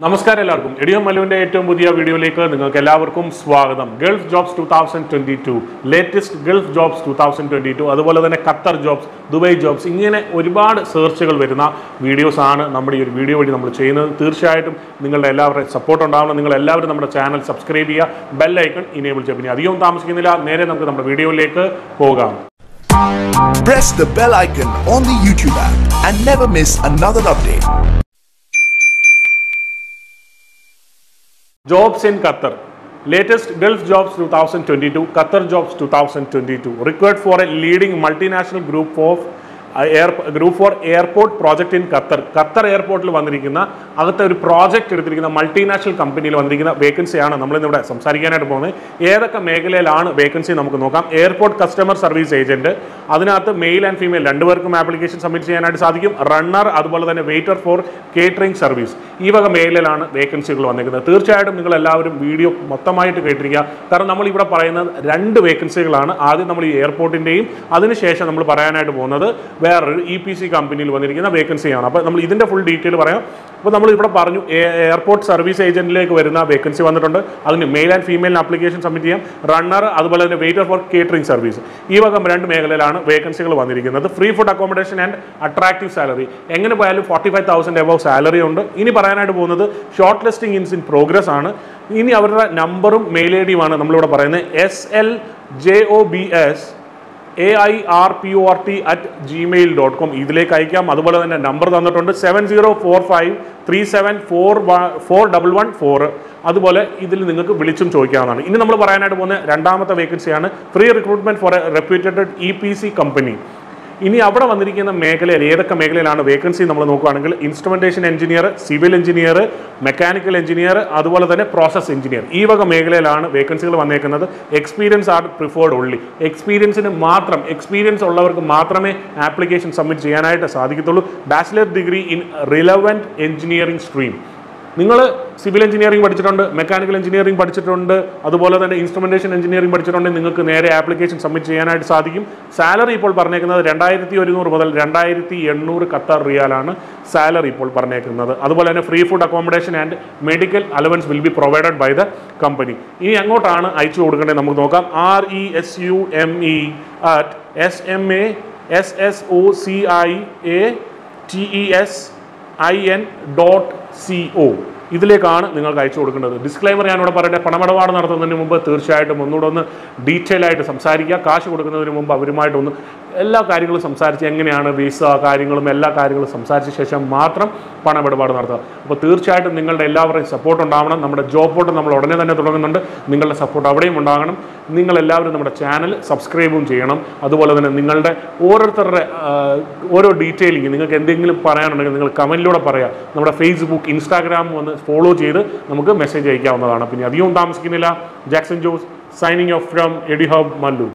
നമസ്കാരം എല്ലാവർക്കും എഡിയോ മല്ലുവിന്റെ ഏറ്റവും പുതിയ വീഡിയോയിലേക്ക് നിങ്ങൾക്ക് എല്ലാവർക്കും സ്വാഗതം Gulf jobs two thousand twenty two latest Gulf jobs two thousand twenty two അതുപോലെ തന്നെ ഖത്തർ ജോബ്സ് ദുബായ് ജോബ്സ് ഇങ്ങനെ ഒരുപാട് സെർച്ചുകൾ വരുന്ന വീഡിയോസ് ആണ് നമ്മുടെ ഈ ഒരു വീഡിയോ വഴി നമ്മൾ ചെയ്യുന്നത് തീർച്ചയായിട്ടും നിങ്ങളുടെ എല്ലാവരുടെയും സപ്പോർട്ട് ഉണ്ടാവണം നിങ്ങൾ എല്ലാവരും നമ്മുടെ ചാനൽ സബ്സ്ക്രൈബ് ചെയ്യുക ബെൽ ഐക്കൺ ഇനേബിൾ ചെയ്യുക പിന്നെ അധികം താമസിക്കുന്നില്ല നേരെ നമുക്ക് നമ്മുടെ വീഡിയോയിലേക്ക് പോകാം Press the bell icon on the YouTube app and never miss another update. Jobs in Qatar latest Gulf jobs two thousand twenty two Qatar jobs two thousand twenty two required for a leading multinational group of air group for airport project in Qatar Qatar എയർപോർട്ടിൽ വന്നിരിക്കുന്ന അകത്തെ ഒരു project എടുത്തിരിക്കുന്ന multinational കമ്പനിയിൽ വന്നിരിക്കുന്ന വേക്കൻസിയാണ് നമ്മളിന്നിവിടെ സംസാരിക്കാനായിട്ട് പോകുന്നത് ഏതൊക്കെ മേഖലയിലാണ് വേക്കൻസി നമുക്ക് നോക്കാം എയർപോർട്ട് കസ്റ്റമർ സർവീസ് ഏജന്റ് അതിനകത്ത് മെയിൽ ആൻഡ് ഫീമെയിൽ രണ്ടുപേർക്കും ആപ്ലിക്കേഷൻ സബ്മിറ്റ് ചെയ്യാനായിട്ട് സാധിക്കും റണ്ണർ അതുപോലെ തന്നെ വെയിറ്റർ ഫോർ കേറ്ററിംഗ് സർവീസ് ഈ വക മേഖലയിലാണ് വേക്കൻസികൾ വന്നിരിക്കുന്നത് തീർച്ചയായിട്ടും നിങ്ങൾ എല്ലാവരും വീഡിയോ മൊത്തമായിട്ട് കേട്ടിരിക്കുക കാരണം നമ്മൾ ഇവിടെ പറയുന്നത് രണ്ട് വേക്കൻസികളാണ് ആദ്യം നമ്മൾ ഈ എയർപോർട്ടിൻ്റെയും അതിനുശേഷം നമ്മൾ പറയാനായിട്ട് പോകുന്നത് വേറൊരു ഇ പി സി കമ്പനിയിൽ വന്നിരിക്കുന്ന വേക്കൻസിയാണ് അപ്പോൾ നമ്മൾ ഇതിൻ്റെ ഫുൾ ഡീറ്റെയിൽ പറയാം അപ്പോൾ നമ്മൾ ഇവിടെ പറഞ്ഞു എ- എയർപോർട്ട് സർവീസ് ഏജന്റിലേക്ക് വരുന്ന വേക്കൻസി വന്നിട്ടുണ്ട് അതിന് male and female application submit ചെയ്യാം റണ്ണർ അതുപോലെ തന്നെ വെയിറ്റർ ഫോർ കേറ്ററിംഗ് സർവീസ് ഈ വക രണ്ട് മേഖലയിലാണ് വേക്കൻസികൾ വന്നിരിക്കുന്നത് free food accommodation and attractive salary എങ്ങനെ പോയാലും forty five thousand above salary ഉണ്ട് ഇനി പറയാനായിട്ട് പോകുന്നത് ഷോർട്ട് ലിസ്റ്റിംഗ് ഇൻസ് ഇൻ പ്രോഗ്രസ് ആണ് ഇനി അവരുടെ നമ്പറും മെയിൽ ഐ ഡിയുമാണ് നമ്മളിവിടെ പറയുന്നത് S L J O B S A I R P O R T at Gmail dot com ഇതിലേക്ക് അയക്കാം അതുപോലെ തന്നെ നമ്പർ തന്നിട്ടുണ്ട് seven zero four five three seven four four double one four അതുപോലെ ഇതിൽ നിങ്ങൾക്ക് വിളിച്ചും ചോദിക്കാവുന്നതാണ് ഇനി നമ്മൾ പറയാനായിട്ട് പോകുന്ന രണ്ടാമത്തെ വേക്കൻസിയാണ് free recruitment for a reputed E P C company ഇനി അവിടെ വന്നിരിക്കുന്ന മേഖലയിൽ ഏതൊക്കെ മേഖലയിലാണ് വേക്കൻസി നമ്മൾ നോക്കുകയാണെങ്കിൽ instrumentation engineer civil engineer mechanical engineer അതുപോലെ തന്നെ പ്രോസസ് എഞ്ചിനീയർ ഈ വക മേഖലയിലാണ് വേക്കൻസികൾ വന്നേക്കുന്നത് എക്സ്പീരിയൻസ് ആർ പ്രിഫേർഡ് ഓൺലി എക്സ്പീരിയൻസിന് മാത്രം എക്സ്പീരിയൻസ് ഉള്ളവർക്ക് മാത്രമേ ആപ്ലിക്കേഷൻ സബ്മിറ്റ് ചെയ്യാനായിട്ട് സാധിക്കത്തുള്ളൂ bachelor degree in relevant engineering stream നിങ്ങൾ സിവിൽ എഞ്ചിനീയറിംഗ് പഠിച്ചിട്ടുണ്ട് മെക്കാനിക്കൽ എഞ്ചിനീയറിംഗ് പഠിച്ചിട്ടുണ്ട് അതുപോലെ തന്നെ ഇൻസ്ട്രുമെന്റേഷൻ എഞ്ചിനീയറിംഗ് പഠിച്ചിട്ടുണ്ടെങ്കിൽ നിങ്ങൾക്ക് നേരെ ആപ്ലിക്കേഷൻ സബ്മിറ്റ് ചെയ്യാനായിട്ട് സാധിക്കും സാലറി ഇപ്പോൾ പറഞ്ഞേക്കുന്നത് രണ്ടായിരത്തി ഒരുന്നൂറ് മുതൽ രണ്ടായിരത്തി എണ്ണൂറ് ഖത്തർ റിയാലാണ് സാലറി ഇപ്പോൾ പറഞ്ഞേക്കുന്നത് അതുപോലെ തന്നെ free food accommodation and medical allowance will be provided by the company ഇനി അങ്ങോട്ടാണ് അയച്ചു കൊടുക്കേണ്ടത് നമുക്ക് നോക്കാം R E S U M E at S M A S S O C I A T E S I N dot C O ഇതിലേക്കാണ് നിങ്ങൾക്ക് അയച്ചു കൊടുക്കേണ്ടത് ഡിസ്ക്ലൈമർ ഞാനിവിടെ പറയട്ടെ പണമിടപാട് നടത്തുന്നതിന് മുമ്പ് തീർച്ചയായിട്ടും ഒന്നുകൂടെ ഒന്ന് ഡീറ്റെയിൽ ആയിട്ട് സംസാരിക്കുക കാശ് കൊടുക്കുന്നതിന് മുമ്പ് അവരുമായിട്ടൊന്ന് എല്ലാ കാര്യങ്ങളും സംസാരിച്ച് എങ്ങനെയാണ് വിസ കാര്യങ്ങളും എല്ലാ കാര്യങ്ങളും സംസാരിച്ച ശേഷം മാത്രം പണമിടപാട് നടത്തുക അപ്പോൾ തീർച്ചയായിട്ടും നിങ്ങളുടെ എല്ലാവരുടെയും സപ്പോർട്ട് ഉണ്ടാവണം നമ്മുടെ ജോബ് പോർട്ട് നമ്മൾ ഉടനെ തന്നെ തുടങ്ങുന്നുണ്ട് നിങ്ങളുടെ സപ്പോർട്ട് അവിടെയും ഉണ്ടാകണം നിങ്ങൾ എല്ലാവരും നമ്മുടെ ചാനൽ സബ്സ്ക്രൈബും ചെയ്യണം അതുപോലെ തന്നെ നിങ്ങളുടെ ഓരോരുത്തരുടെ ആ, ഓരോ ഡീറ്റെയിലിംഗ് നിങ്ങൾക്ക് എന്തെങ്കിലും പറയാനുണ്ടെങ്കിൽ നിങ്ങൾ കമൻറ്റിലൂടെ പറയുക നമ്മുടെ ഫേസ്ബുക്ക് ഇൻസ്റ്റാഗ്രാം വന്ന് ഫോളോ ചെയ്ത് നമുക്ക് മെസ്സേജ് അയക്കാവുന്നതാണ് പിന്നെ അധികവും താമസിക്കുന്നില്ല Jackson Jose signing off from ED hub Mallu